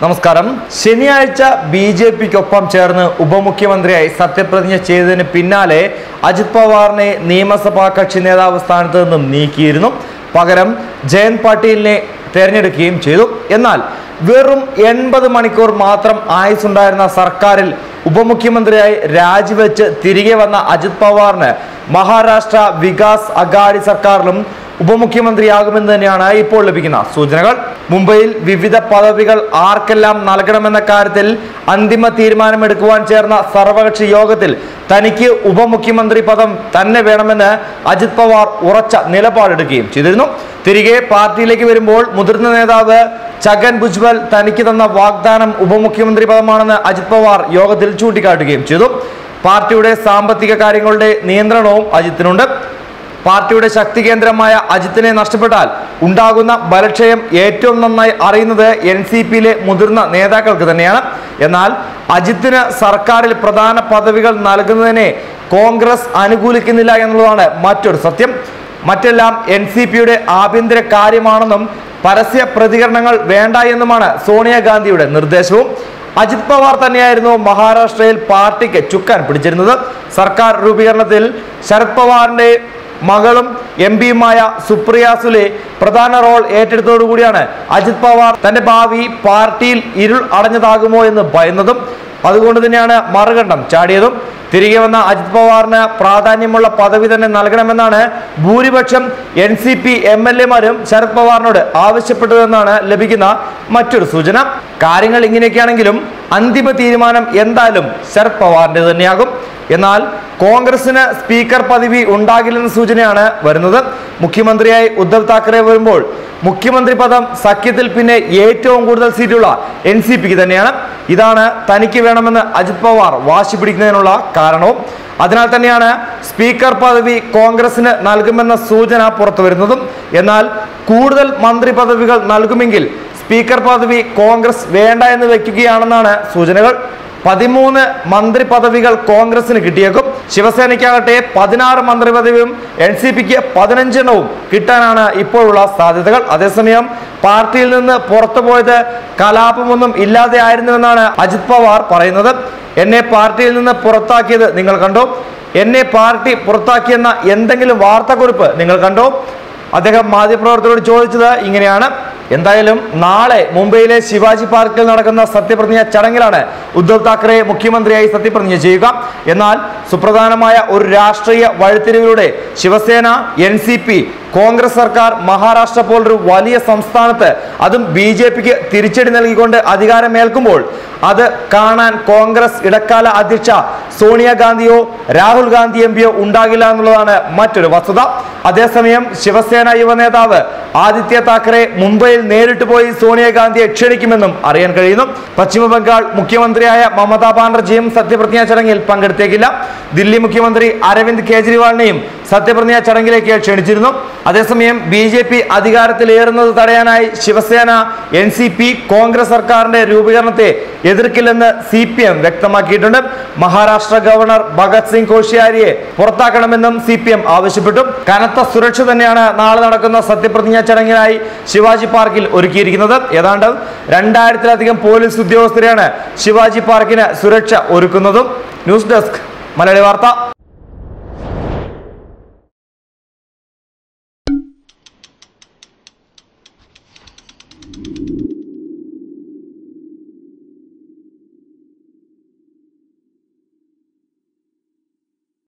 നമസ്കാരം ശനിയാഴ്ച B J പിക്കൊപ്പം ചേർന്ന് ഉപമുഖ്യമന്ത്രിയായി സത്യപ്രതിജ്ഞ ചെയ്തതിന് പിന്നാലെ അജിത് പവാറിനെ നിയമസഭാ കക്ഷി നേതാവ് സ്ഥാനത്ത് നിന്നും നീക്കിയിരുന്നു പകരം ജയന്ത് പാട്ടീലിനെ തെരഞ്ഞെടുക്കുകയും ചെയ്തു എന്നാൽ വെറും എൺപത് മണിക്കൂർ മാത്രം ആയുസുണ്ടായിരുന്ന സർക്കാരിൽ ഉപമുഖ്യമന്ത്രിയായി രാജിവെച്ച് തിരികെ വന്ന അജിത് പവാറിന് മഹാരാഷ്ട്ര വികാസ് അഗാഡി സർക്കാരിലും ഉപമുഖ്യമന്ത്രിയാകുമെന്ന് തന്നെയാണ് ഇപ്പോൾ ലഭിക്കുന്ന സൂചനകൾ മുംബൈയിൽ വിവിധ പദവികൾ ആർക്കെല്ലാം നൽകണമെന്ന കാര്യത്തിൽ അന്തിമ തീരുമാനമെടുക്കുവാൻ ചേർന്ന സർവകക്ഷി യോഗത്തിൽ തനിക്ക് ഉപമുഖ്യമന്ത്രി പദം തന്നെ വേണമെന്ന് അജിത് പവാർ ഉറച്ച നിലപാടെടുക്കുകയും ചെയ്തിരുന്നു തിരികെ പാർട്ടിയിലേക്ക് വരുമ്പോൾ മുതിർന്ന നേതാവ് ഛഗൻ ഭുജ്ബൽ തനിക്ക് തന്ന വാഗ്ദാനം ഉപമുഖ്യമന്ത്രി പദമാണെന്ന് അജിത് പവാർ യോഗത്തിൽ ചൂണ്ടിക്കാട്ടുകയും ചെയ്തു പാർട്ടിയുടെ സാമ്പത്തിക കാര്യങ്ങളുടെ നിയന്ത്രണവും അജിത്തിനുണ്ട് പാർട്ടിയുടെ ശക്തി കേന്ദ്രമായ അജിത്തിനെ നഷ്ടപ്പെട്ടാൽ ഉണ്ടാകുന്ന ബലക്ഷയം ഏറ്റവും നന്നായി അറിയുന്നത് എൻ സി പിയിലെ മുതിർന്ന നേതാക്കൾക്ക് തന്നെയാണ് എന്നാൽ അജിത്തിന് സർക്കാരിൽ പ്രധാന പദവികൾ നൽകുന്നതിനെ കോൺഗ്രസ് അനുകൂലിക്കുന്നില്ല എന്നുള്ളതാണ് മറ്റൊരു സത്യം മറ്റെല്ലാം എൻ സി പിയുടെ ആഭ്യന്തര കാര്യമാണെന്നും പരസ്യ പ്രതികരണങ്ങൾ വേണ്ട എന്നുമാണ് സോണിയാഗാന്ധിയുടെ നിർദ്ദേശവും അജിത് പവാർ തന്നെയായിരുന്നു മഹാരാഷ്ട്രയിൽ പാർട്ടിക്ക് ചുക്കാൻ പിടിച്ചിരുന്നത് സർക്കാർ രൂപീകരണത്തിൽ ശരത് പവാറിന്റെ മകളും എം പിയുമായ സുപ്രിയ സുലെ പ്രധാന റോൾ ഏറ്റെടുത്തതോടുകൂടിയാണ് അജിത് പവാർ തന്റെ ഭാവി പാർട്ടിയിൽ ഇരുൾ അടഞ്ഞതാകുമോ എന്ന് ഭയന്നതും അതുകൊണ്ട് തന്നെയാണ് മറുകണ്ഠം ചാടിയതും തിരികെ വന്ന അജിത് പവാറിന് പ്രാധാന്യമുള്ള പദവി തന്നെ നൽകണമെന്നാണ് ഭൂരിപക്ഷം N C P M L എമാരും ശരത് പവാറിനോട് ആവശ്യപ്പെട്ടതെന്നാണ് ലഭിക്കുന്ന മറ്റൊരു സൂചന കാര്യങ്ങൾ ഇങ്ങനെയൊക്കെയാണെങ്കിലും അന്തിമ തീരുമാനം എന്തായാലും ശരത് പവാറിന്റെ തന്നെയാകും എന്നാൽ കോൺഗ്രസിന് സ്പീക്കർ പദവി ഉണ്ടാകില്ലെന്ന സൂചനയാണ് വരുന്നത് മുഖ്യമന്ത്രിയായി ഉദ്ധവ് താക്കറെ വരുമ്പോൾ മുഖ്യമന്ത്രി പദം സഖ്യത്തിൽ പിന്നെ ഏറ്റവും കൂടുതൽ സീറ്റുള്ള എൻ സി പിക്ക് തന്നെയാണ് ഇതാണ് തനിക്ക് വേണമെന്ന് അജിത് പവാർ വാശി പിടിക്കുന്നതിനുള്ള കാരണവും അതിനാൽ തന്നെയാണ് സ്പീക്കർ പദവി കോൺഗ്രസിന് നൽകുമെന്ന സൂചന പുറത്തു വരുന്നതും എന്നാൽ കൂടുതൽ മന്ത്രി പദവികൾ നൽകുമെങ്കിൽ സ്പീക്കർ പദവി കോൺഗ്രസ് വേണ്ട എന്ന് വെക്കുകയാണെന്നാണ് സൂചനകൾ പതിമൂന്ന് മന്ത്രി പദവികൾ കോൺഗ്രസിന് കിട്ടിയേക്കും ശിവസേനയ്ക്കാകട്ടെ പതിനാറ് മന്ത്രി പദവിയും എൻ സി പിക്ക് പതിനഞ്ചെണ്ണവും കിട്ടാനാണ് ഇപ്പോഴുള്ള സാധ്യതകൾ അതേസമയം പാർട്ടിയിൽ നിന്ന് പുറത്തുപോയത് കലാപമൊന്നും ഇല്ലാതെ ആയിരുന്നുവെന്നാണ് അജിത് പവാർ പറയുന്നത് എന്നെ പാർട്ടിയിൽ നിന്ന് പുറത്താക്കിയത് നിങ്ങൾ കണ്ടോ എന്നെ പാർട്ടി പുറത്താക്കിയെന്ന എന്തെങ്കിലും വാർത്താക്കുറിപ്പ് നിങ്ങൾ കണ്ടോ അദ്ദേഹം മാധ്യമപ്രവർത്തകരോട് ചോദിച്ചത് ഇങ്ങനെയാണ് എന്തായാലും നാളെ മുംബൈയിലെ ശിവാജി പാർക്കിൽ നടക്കുന്ന സത്യപ്രതിജ്ഞ ചടങ്ങിലാണ് ഉദ്ധവ് താക്കറെ മുഖ്യമന്ത്രിയായി സത്യപ്രതിജ്ഞ ചെയ്യുക എന്നാൽ സുപ്രധാനമായ ഒരു രാഷ്ട്രീയ വഴിത്തിരിവിലൂടെ Shiv Sena N C P Congress സർക്കാർ മഹാരാഷ്ട്ര പോലൊരു വലിയ സംസ്ഥാനത്ത് അതും ബി ജെ പിക്ക് തിരിച്ചടി നൽകിക്കൊണ്ട് അധികാരമേൽക്കുമ്പോൾ അത് കാണാൻ കോൺഗ്രസ് ഇടക്കാല അധ്യക്ഷ സോണിയാഗാന്ധിയോ രാഹുൽ ഗാന്ധി എം പിയോ ഉണ്ടാകില്ല എന്നുള്ളതാണ് മറ്റൊരു വസ്തുത അതേസമയം ശിവസേന യുവ നേതാവ് ആദിത്യ താക്കറെ മുംബൈയിൽ നേരിട്ട് പോയി സോണിയാഗാന്ധിയെ ക്ഷണിക്കുമെന്നും അറിയാൻ കഴിയുന്നു പശ്ചിമ ബംഗാൾ മുഖ്യമന്ത്രിയായ മമതാ ബാനർജിയും സത്യപ്രതിജ്ഞാ ചടങ്ങിൽ പങ്കെടുത്തേക്കില്ല ദില്ലി മുഖ്യമന്ത്രി അരവിന്ദ് കെജ്രിവാളിനെയും സത്യപ്രതിജ്ഞാ ചടങ്ങിലേക്ക് ക്ഷണിച്ചിരുന്നു അതേസമയം ബി ജെ പി അധികാരത്തിലേറുന്നത് തടയാനായി Shiv Sena N C P Congress സർക്കാരിന്റെ രൂപീകരണത്തെ എതിർക്കില്ലെന്ന് സി പി എം വ്യക്തമാക്കിയിട്ടുണ്ട് മഹാരാഷ്ട്ര ഗവർണർ ഭഗത് സിംഗ് കോഷിയാരിയെ പുറത്താക്കണമെന്നും സി പി എം ആവശ്യപ്പെട്ടു കനത്ത സുരക്ഷ തന്നെയാണ് നാളെ നടക്കുന്ന സത്യപ്രതിജ്ഞാ ചടങ്ങിനായി ശിവാജി പാർക്കിൽ ഒരുക്കിയിരിക്കുന്നത് ഏതാണ്ട് രണ്ടായിരത്തിലധികം പോലീസ് ഉദ്യോഗസ്ഥരെയാണ് ശിവാജി പാർക്കിന് സുരക്ഷ ഒരുക്കുന്നതും ന്യൂസ് ഡെസ്ക് മലയാളി വാർത്ത